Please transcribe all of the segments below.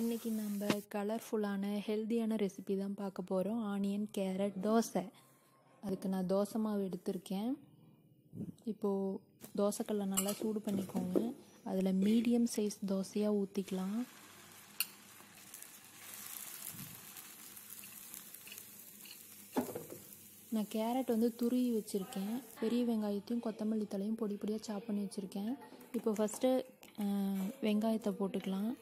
இன்றைக்கி நம்ம கலர்ஃபுல்லான ஹெல்த்தியான ரெசிபி தான் பார்க்க போகிறோம் ஆனியன் கேரட் தோசை அதுக்கு நான் தோசை மாவு எடுத்திருக்கேன் இப்போது தோசைக்கல்லை நல்லா சூடு பண்ணிக்கோங்க அதில் மீடியம் சைஸ் தோசையாக ஊற்றிக்கலாம் நான் கேரட் வந்து துருவி வச்சுருக்கேன் பெரிய வெங்காயத்தையும் கொத்தமல்லி தலையும் பொடி பொடியாக சாப் பண்ணி வச்சுருக்கேன் இப்போ ஃபஸ்ட்டு வெங்காயத்தை போட்டுக்கலாம்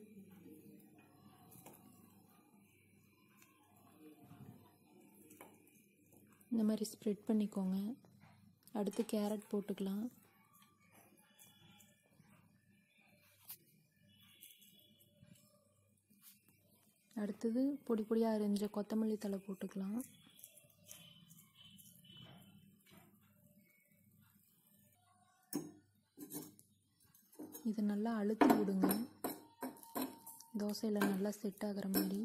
இந்த மாதிரி ஸ்ப்ரெட் பண்ணிக்கோங்க அடுத்து கேரட் போட்டுக்கலாம் அடுத்தது பொடி பொடியாக அரிஞ்ச கொத்தமல்லி தலை போட்டுக்கலாம் இதை நல்லா அழுத்தி விடுங்க தோசையில் நல்லா செட் ஆகிற மாதிரி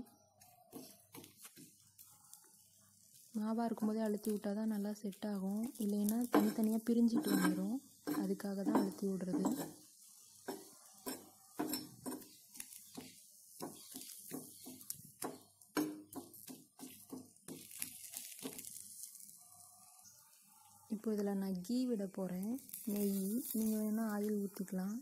மாவாக இருக்கும்போதே அழுத்தி விட்டால் தான் நல்லா செட் ஆகும் இல்லைன்னா தனித்தனியாக பிரிஞ்சிட்டு வந்துடும் அதுக்காக தான் அழுத்தி விடுறது இப்போ இதில் நான் கீ விட போகிறேன் நெய் நீங்கள் வேணால் ஆயில் ஊற்றிக்கலாம்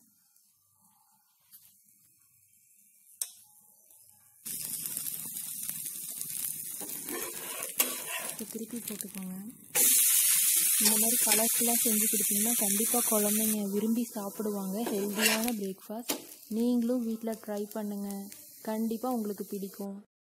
இப்போ திருப்பி போட்டுக்கோங்க இந்த மாதிரி கலர்ஃபுல்லாக செஞ்சு கொடுத்தீங்கன்னா கண்டிப்பாக குழந்தைங்க விரும்பி சாப்பிடுவாங்க ஹெல்த்தியான பிரேக்ஃபாஸ்ட் நீங்களும் வீட்டில் ட்ரை பண்ணுங்கள் கண்டிப்பாக உங்களுக்கு பிடிக்கும்